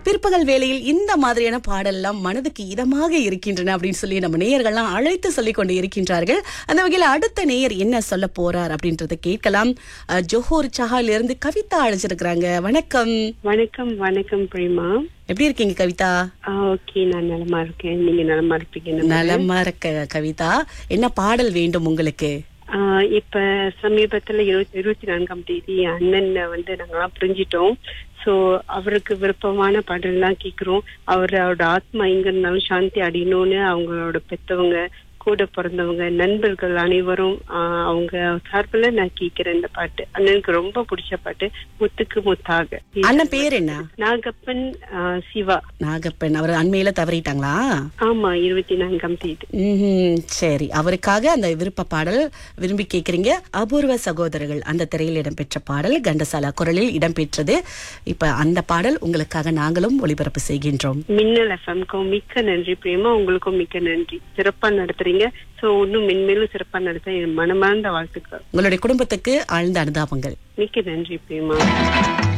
பிற்பகல் வேளையில் இந்த மாதிரியான பாடல்லாம் மனதுக்கு இதமாக இருக்கின்றன அப்படின்னு சொல்லி நம்ம நேயர்கள்லாம் அழைத்து சொல்லிக் கொண்டு இருக்கின்றார்கள் அந்த வகையில் அடுத்த நேயர் என்ன சொல்ல போறார் அப்படின்றத கேட்கலாம் அஹ், ஜோஹர் சஹால இருந்து கவிதா அழைச்சிருக்கிறாங்க வணக்கம் வணக்கம் வணக்கம் பிரேமா எப்படி இருக்கீங்க கவிதா ஓகே நான் நலமா இருக்கேன் நீங்க நலமா இருப்பீங்க நலமா இருக்க கவிதா என்ன பாடல் வேண்டும் உங்களுக்கு ஆஹ் இப்ப சமீபத்துல இருபத்தி இருபத்தி நான்காம் தேதி அண்ணன் வந்து நாங்கெல்லாம் புரிஞ்சிட்டோம் சோ அவருக்கு விருப்பமான பாடல்லாம் கேக்குறோம் அவர் அவரோட ஆத்மா எங்க இருந்தாலும் சாந்தி அடையணும்னு அவங்களோட பெத்தவங்க கூட பிறந்தவங்க நண்பர்கள் அனைவரும் ஆஹ் அவங்க சார்பில் நான் கேட்கிறேன் இந்த பாட்டு அண்ணனுக்கு ரொம்ப பிடிச்ச பாட்டு முத்துக்கு முத்தாக அண்ணன் பேர் என்ன நாகப்பன் ஆஹ் சிவா நாகப்பன் அவர் அண்மையில தவறிட்டாங்களா ஆமா இருபத்தி நான்காம் தேதி ம்ஹும். சரி அவருக்காக அந்த விருப்ப பாடல் விரும்பி கேக்குறீங்க அபூர்வ சகோதரர்கள் அந்த திரையில் இடம்பெற்ற பாடல் கண்டசாலா குரலில் இடம்பெற்றது இப்ப அந்த பாடல் உங்களுக்காக நாங்களும் ஒளிபரப்பு செய்கின்றோம் மின்னல் எஃப்எம்க்கும் மிக்க நன்றி பிரேமா உங்களுக்கும் மிக்க நன்றி சிறப்பா நடத்துறீங்க சோ இன்னும் மென்மேலும் சிறப்பா நடத்த என் மனமார்ந்த வாழ்த்துக்கள் உங்களுடைய குடும்பத்துக்கு ஆழ்ந்த அனுதாபங்கள் மிக்க நன்றி பிரேமா